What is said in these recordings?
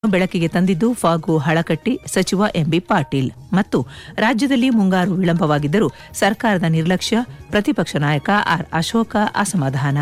ಬೆಳಕಿಗೆ ತಂದಿದ್ದು ಫಾಗು ಹಳಕಟ್ಟಿ ಸಚಿವ ಎಂಬಿ ಪಾಟೀಲ್ ಮತ್ತು ರಾಜ್ಯದಲ್ಲಿ ಮುಂಗಾರು ವಿಳಂಬವಾಗಿದ್ದರೂ ಸರ್ಕಾರದ ನಿರ್ಲಕ್ಷ್ಯ ಪ್ರತಿಪಕ್ಷ ನಾಯಕ ಆರ್ ಅಶೋಕ ಅಸಮಾಧಾನ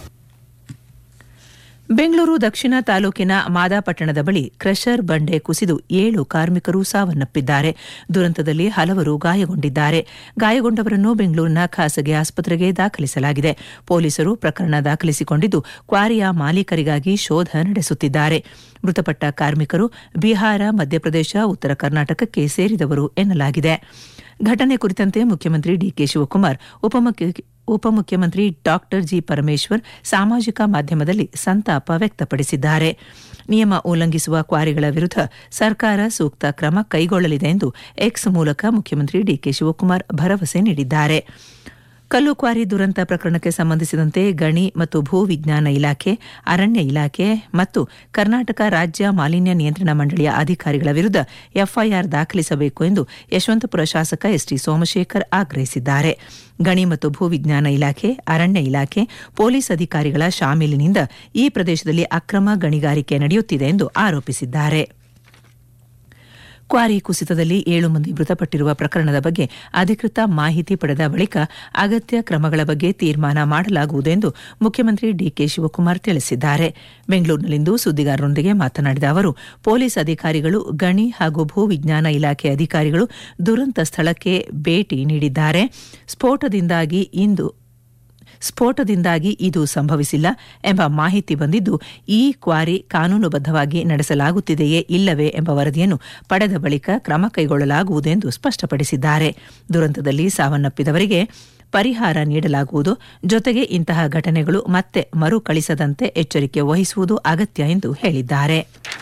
ಬೆಂಗಳೂರು ದಕ್ಷಿಣ ತಾಲೂಕಿನ ಮಾದಾಪಟ್ಟಣದ ಬಳಿ ಕ್ರಷರ್ ಬಂಡೆ ಕುಸಿದು ಏಳು ಕಾರ್ಮಿಕರು ಸಾವನ್ನಪ್ಪಿದ್ದಾರೆ ದುರಂತದಲ್ಲಿ ಹಲವರು ಗಾಯಗೊಂಡಿದ್ದಾರೆ ಗಾಯಗೊಂಡವರನ್ನು ಬೆಂಗಳೂರಿನ ಖಾಸಗಿ ಆಸ್ಪತ್ರೆಗೆ ದಾಖಲಿಸಲಾಗಿದೆ ಪೊಲೀಸರು ಪ್ರಕರಣ ದಾಖಲಿಸಿಕೊಂಡಿದ್ದು ಕ್ವಾರಿಯ ಮಾಲೀಕರಿಗಾಗಿ ಶೋಧ ನಡೆಸುತ್ತಿದ್ದಾರೆ ಮೃತಪಟ್ಟ ಕಾರ್ಮಿಕರು ಬಿಹಾರ ಮಧ್ಯಪ್ರದೇಶ ಉತ್ತರ ಕರ್ನಾಟಕಕ್ಕೆ ಸೇರಿದವರು ಎನ್ನಲಾಗಿದೆ ಘಟನೆ ಕುರಿತಂತೆ ಮುಖ್ಯಮಂತ್ರಿ ಡಿಕೆ ಶಿವಕುಮಾರ್ ಉಪಮುಖ್ಯ ಉಪಮುಖ್ಯಮಂತ್ರಿ ಡಾಕ್ಟರ್ ಜಿ ಪರಮೇಶ್ವರ್ ಸಾಮಾಜಿಕ ಮಾಧ್ಯಮದಲ್ಲಿ ಸಂತಾಪ ವ್ಯಕ್ತಪಡಿಸಿದ್ದಾರೆ ನಿಯಮ ಉಲ್ಲಂಘಿಸುವ ಕ್ವಾರಿಗಳ ವಿರುದ್ಧ ಸರ್ಕಾರ ಸೂಕ್ತ ಕ್ರಮ ಕೈಗೊಳ್ಳಲಿದೆ ಎಂದು ಎಕ್ಸ್ ಮೂಲಕ ಮುಖ್ಯಮಂತ್ರಿ ಡಿಕೆ ಶಿವಕುಮಾರ್ ಭರವಸೆ ನೀಡಿದ್ದಾರೆ ಕಲ್ಲು ಕ್ವಾರಿ ದುರಂತ ಪ್ರಕರಣಕ್ಕೆ ಸಂಬಂಧಿಸಿದಂತೆ ಗಣಿ ಮತ್ತು ಭೂ ವಿಜ್ಞಾನ ಇಲಾಖೆ ಅರಣ್ಯ ಇಲಾಖೆ ಮತ್ತು ಕರ್ನಾಟಕ ರಾಜ್ಯ ಮಾಲಿನ್ಯ ನಿಯಂತ್ರಣ ಮಂಡಳಿಯ ಅಧಿಕಾರಿಗಳ ವಿರುದ್ಧ ಎಫ್ಐಆರ್ ದಾಖಲಿಸಬೇಕು ಎಂದು ಯಶವಂತಪುರ ಶಾಸಕ ಎಸ್ಟಿ ಸೋಮಶೇಖರ್ ಆಗ್ರಹಿಸಿದ್ದಾರೆ ಗಣಿ ಮತ್ತು ಭೂ ವಿಜ್ಞಾನ ಇಲಾಖೆ ಅರಣ್ಯ ಇಲಾಖೆ ಪೊಲೀಸ್ ಅಧಿಕಾರಿಗಳ ಶಾಮೀಲಿನಿಂದ ಈ ಪ್ರದೇಶದಲ್ಲಿ ಅಕ್ರಮ ಗಣಿಗಾರಿಕೆ ನಡೆಯುತ್ತಿದೆ ಎಂದು ಆರೋಪಿಸಿದ್ದಾರೆ ಕ್ವಾರಿ ಕುಸಿತದಲ್ಲಿ ಏಳು ಮಂದಿ ಮೃತಪಟ್ಟಿರುವ ಪ್ರಕರಣದ ಬಗ್ಗೆ ಅಧಿಕೃತ ಮಾಹಿತಿ ಪಡೆದ ಬಳಿಕ ಅಗತ್ಯ ಕ್ರಮಗಳ ಬಗ್ಗೆ ತೀರ್ಮಾನ ಮಾಡಲಾಗುವುದು ಎಂದು ಮುಖ್ಯಮಂತ್ರಿ ಡಿಕೆ ಶಿವಕುಮಾರ್ ತಿಳಿಸಿದ್ದಾರೆ ಬೆಂಗಳೂರಿನಲ್ಲಿಂದು ಸುದ್ದಿಗಾರರೊಂದಿಗೆ ಮಾತನಾಡಿದ ಅವರು ಪೊಲೀಸ್ ಅಧಿಕಾರಿಗಳು ಗಣಿ ಹಾಗೂ ಭೂ ವಿಜ್ಞಾನ ಇಲಾಖೆ ಅಧಿಕಾರಿಗಳು ದುರಂತ ಸ್ಥಳಕ್ಕೆ ಭೇಟಿ ನೀಡಿದ್ದಾರೆ ಸ್ಫೋಟದಿಂದಾಗಿ ಇಂದು ಸ್ಫೋಟದಿಂದಾಗಿ ಇದು ಸಂಭವಿಸಿಲ್ಲ ಎಂಬ ಮಾಹಿತಿ ಬಂದಿದ್ದು ಈ ಕ್ವಾರಿ ಕಾನೂನುಬದ್ಧವಾಗಿ ನಡೆಸಲಾಗುತ್ತಿದೆಯೇ ಇಲ್ಲವೇ ಎಂಬ ವರದಿಯನ್ನು ಪಡೆದ ಬಳಿಕ ಕ್ರಮ ಕೈಗೊಳ್ಳಲಾಗುವುದು ಎಂದು ಸ್ಪಷ್ಟಪಡಿಸಿದ್ದಾರೆ ದುರಂತದಲ್ಲಿ ಸಾವನ್ನಪ್ಪಿದವರಿಗೆ ಪರಿಹಾರ ನೀಡಲಾಗುವುದು ಜೊತೆಗೆ ಇಂತಹ ಘಟನೆಗಳು ಮತ್ತೆ ಮರುಕಳಿಸದಂತೆ ಎಚ್ಚರಿಕೆ ವಹಿಸುವುದು ಅಗತ್ಯ ಎಂದು ಹೇಳಿದ್ದಾರೆ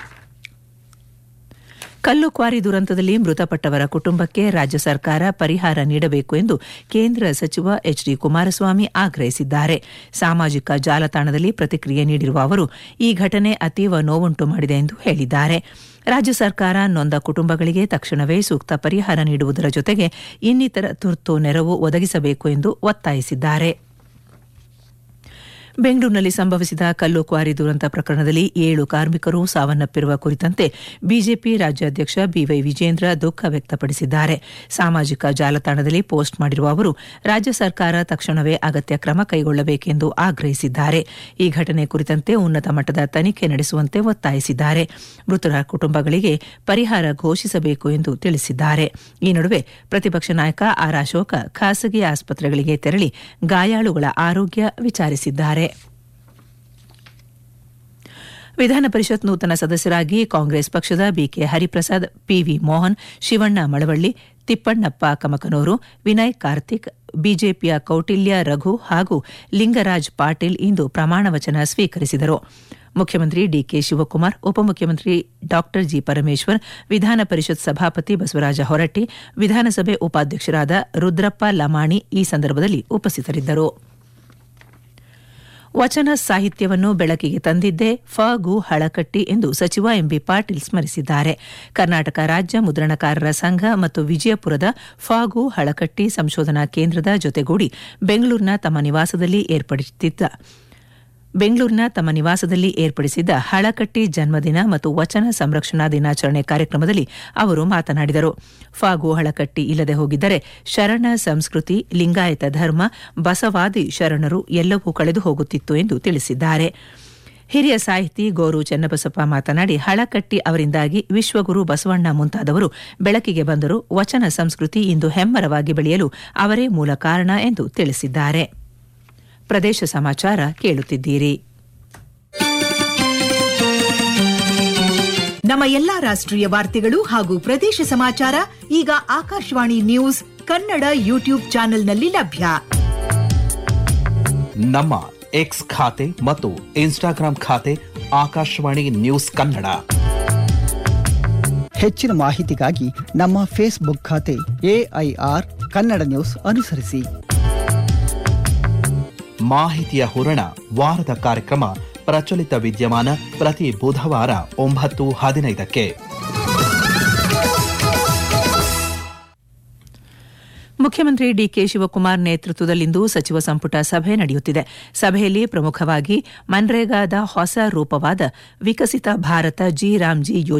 ಕಲ್ಲು ಕ್ವಾರಿ ದುರಂತದಲ್ಲಿ ಮೃತಪಟ್ಟವರ ಕುಟುಂಬಕ್ಕೆ ರಾಜ್ಯ ಸರ್ಕಾರ ಪರಿಹಾರ ನೀಡಬೇಕು ಎಂದು ಕೇಂದ್ರ ಸಚಿವ ಎಚ್ ಡಿ ಕುಮಾರಸ್ವಾಮಿ ಆಗ್ರಹಿಸಿದ್ದಾರೆ ಸಾಮಾಜಿಕ ಜಾಲತಾಣದಲ್ಲಿ ಪ್ರತಿಕ್ರಿಯೆ ನೀಡಿರುವ ಅವರು ಈ ಘಟನೆ ಅತೀವ ನೋವುಂಟು ಮಾಡಿದೆ ಎಂದು ಹೇಳಿದ್ದಾರೆ ರಾಜ್ಯ ಸರ್ಕಾರ ನೊಂದ ಕುಟುಂಬಗಳಿಗೆ ತಕ್ಷಣವೇ ಸೂಕ್ತ ಪರಿಹಾರ ನೀಡುವುದರ ಜೊತೆಗೆ ಇನ್ನಿತರ ತುರ್ತು ನೆರವು ಒದಗಿಸಬೇಕು ಎಂದು ಒತ್ತಾಯಿಸಿದ್ದಾರೆ ಬೆಂಗಳೂರಿನಲ್ಲಿ ಸಂಭವಿಸಿದ ಕಲ್ಲು ಕ್ವಾರಿ ದುರಂತ ಪ್ರಕರಣದಲ್ಲಿ ಏಳು ಕಾರ್ಮಿಕರು ಸಾವನ್ನಪ್ಪಿರುವ ಕುರಿತಂತೆ ಬಿಜೆಪಿ ರಾಜ್ಯಾಧ್ಯಕ್ಷ ಬಿವೈ ವಿಜೇಂದ್ರ ದುಃಖ ವ್ಯಕ್ತಪಡಿಸಿದ್ದಾರೆ ಸಾಮಾಜಿಕ ಜಾಲತಾಣದಲ್ಲಿ ಪೋಸ್ಟ್ ಮಾಡಿರುವ ಅವರು ರಾಜ್ಯ ಸರ್ಕಾರ ತಕ್ಷಣವೇ ಅಗತ್ಯ ಕ್ರಮ ಕೈಗೊಳ್ಳಬೇಕೆಂದು ಆಗ್ರಹಿಸಿದ್ದಾರೆ ಈ ಘಟನೆ ಕುರಿತಂತೆ ಉನ್ನತ ಮಟ್ಟದ ತನಿಖೆ ನಡೆಸುವಂತೆ ಒತ್ತಾಯಿಸಿದ್ದಾರೆ ಮೃತರ ಕುಟುಂಬಗಳಿಗೆ ಪರಿಹಾರ ಘೋಷಿಸಬೇಕು ಎಂದು ತಿಳಿಸಿದ್ದಾರೆ ಈ ನಡುವೆ ಪ್ರತಿಪಕ್ಷ ನಾಯಕ ಆರ್ ಅಶೋಕ ಖಾಸಗಿ ಆಸ್ಪತ್ರೆಗಳಿಗೆ ತೆರಳಿ ಗಾಯಾಳುಗಳ ಆರೋಗ್ಯ ವಿಚಾರಿಸಿದ್ದಾರೆ ವಿಧಾನ ಪರಿಷತ್ ನೂತನ ಸದಸ್ಯರಾಗಿ ಕಾಂಗ್ರೆಸ್ ಪಕ್ಷದ ಬಿಕೆ ಹರಿಪ್ರಸಾದ್ ಪಿವಿ ಮೋಹನ್ ಶಿವಣ್ಣ ಮಳವಳ್ಳಿ ತಿಪ್ಪಣ್ಣಪ್ಪ ಕಮಕನೂರು ವಿನಯ್ ಕಾರ್ತಿಕ್ ಬಿಜೆಪಿಯ ಕೌಟಿಲ್ಯ ರಘು ಹಾಗೂ ಲಿಂಗರಾಜ್ ಪಾಟೀಲ್ ಇಂದು ಪ್ರಮಾಣ ವಚನ ಸ್ವೀಕರಿಸಿದರು ಮುಖ್ಯಮಂತ್ರಿ ಡಿಕೆ ಶಿವಕುಮಾರ್ ಉಪಮುಖ್ಯಮಂತ್ರಿ ಡಾಕ್ಟರ್ ಜಿ ಪರಮೇಶ್ವರ್ ವಿಧಾನ ಪರಿಷತ್ ಸಭಾಪತಿ ಬಸವರಾಜ ಹೊರಟ್ಟಿ ವಿಧಾನಸಭೆ ಉಪಾಧ್ಯಕ್ಷರಾದ ರುದ್ರಪ್ಪ ಲಮಾಣಿ ಈ ಸಂದರ್ಭದಲ್ಲಿ ಉಪಸ್ಥಿತರಿದ್ದರು ವಚನ ಸಾಹಿತ್ಯವನ್ನು ಬೆಳಕಿಗೆ ತಂದಿದ್ದೇ ಫಗು ಹಳಕಟ್ಟಿ ಎಂದು ಸಚಿವ ಎಂಬಿ ಪಾಟೀಲ್ ಸ್ಮರಿಸಿದ್ದಾರೆ ಕರ್ನಾಟಕ ರಾಜ್ಯ ಮುದ್ರಣಕಾರರ ಸಂಘ ಮತ್ತು ವಿಜಯಪುರದ ಫಾಗು ಹಳಕಟ್ಟಿ ಸಂಶೋಧನಾ ಕೇಂದ್ರದ ಜೊತೆಗೂಡಿ ಬೆಂಗಳೂರಿನ ತಮ್ಮ ನಿವಾಸದಲ್ಲಿ ಏರ್ಪಡಿಸುತ್ತಿದ್ದ ಬೆಂಗಳೂರಿನ ತಮ್ಮ ನಿವಾಸದಲ್ಲಿ ಏರ್ಪಡಿಸಿದ್ದ ಹಳಕಟ್ಟಿ ಜನ್ಮದಿನ ಮತ್ತು ವಚನ ಸಂರಕ್ಷಣಾ ದಿನಾಚರಣೆ ಕಾರ್ಯಕ್ರಮದಲ್ಲಿ ಅವರು ಮಾತನಾಡಿದರು ಫಾಗು ಹಳಕಟ್ಟಿ ಇಲ್ಲದೆ ಹೋಗಿದ್ದರೆ ಶರಣ ಸಂಸ್ಕೃತಿ ಲಿಂಗಾಯತ ಧರ್ಮ ಬಸವಾದಿ ಶರಣರು ಎಲ್ಲವೂ ಕಳೆದು ಹೋಗುತ್ತಿತ್ತು ಎಂದು ತಿಳಿಸಿದ್ದಾರೆ ಹಿರಿಯ ಸಾಹಿತಿ ಗೋರು ಚೆನ್ನಬಸಪ್ಪ ಮಾತನಾಡಿ ಹಳಕಟ್ಟಿ ಅವರಿಂದಾಗಿ ವಿಶ್ವಗುರು ಬಸವಣ್ಣ ಮುಂತಾದವರು ಬೆಳಕಿಗೆ ಬಂದರು ವಚನ ಸಂಸ್ಕೃತಿ ಇಂದು ಹೆಮ್ಮರವಾಗಿ ಬೆಳೆಯಲು ಅವರೇ ಮೂಲ ಕಾರಣ ಎಂದು ತಿಳಿಸಿದ್ದಾರೆ ಪ್ರದೇಶ ಸಮಾಚಾರ ಕೇಳುತ್ತಿದ್ದೀರಿ ನಮ್ಮ ಎಲ್ಲಾ ರಾಷ್ಟ್ರೀಯ ವಾರ್ತೆಗಳು ಹಾಗೂ ಪ್ರದೇಶ ಸಮಾಚಾರ ಈಗ ಆಕಾಶವಾಣಿ ನ್ಯೂಸ್ ಕನ್ನಡ ಯೂಟ್ಯೂಬ್ ಚಾನೆಲ್ನಲ್ಲಿ ಲಭ್ಯ ನಮ್ಮ ಎಕ್ಸ್ ಖಾತೆ ಮತ್ತು ಇನ್ಸ್ಟಾಗ್ರಾಂ ಖಾತೆ ಆಕಾಶವಾಣಿ ನ್ಯೂಸ್ ಕನ್ನಡ ಹೆಚ್ಚಿನ ಮಾಹಿತಿಗಾಗಿ ನಮ್ಮ ಫೇಸ್ಬುಕ್ ಖಾತೆ ಎಐಆರ್ ಕನ್ನಡ ನ್ಯೂಸ್ ಅನುಸರಿಸಿ ಮಾಹಿತಿಯ ಹೂರಣ ವಾರದ ಕಾರ್ಯಕ್ರಮ ಪ್ರಚಲಿತ ವಿದ್ಯಮಾನ ಪ್ರತಿ ಬುಧವಾರ ಒಂಬತ್ತು ಹದಿನೈದಕ್ಕೆ ಮುಖ್ಯಮಂತ್ರಿ ಡಿಕೆ ಶಿವಕುಮಾರ್ ನೇತೃತ್ವದಲ್ಲಿಂದು ಸಚಿವ ಸಂಪುಟ ಸಭೆ ನಡೆಯುತ್ತಿದೆ ಸಭೆಯಲ್ಲಿ ಪ್ರಮುಖವಾಗಿ ಮನ್ರೇಗಾದ ಹೊಸ ರೂಪವಾದ ವಿಕಸಿತ ಭಾರತ ಜಿ ರಾಮ್ಜಿ ಯೋಜನೆ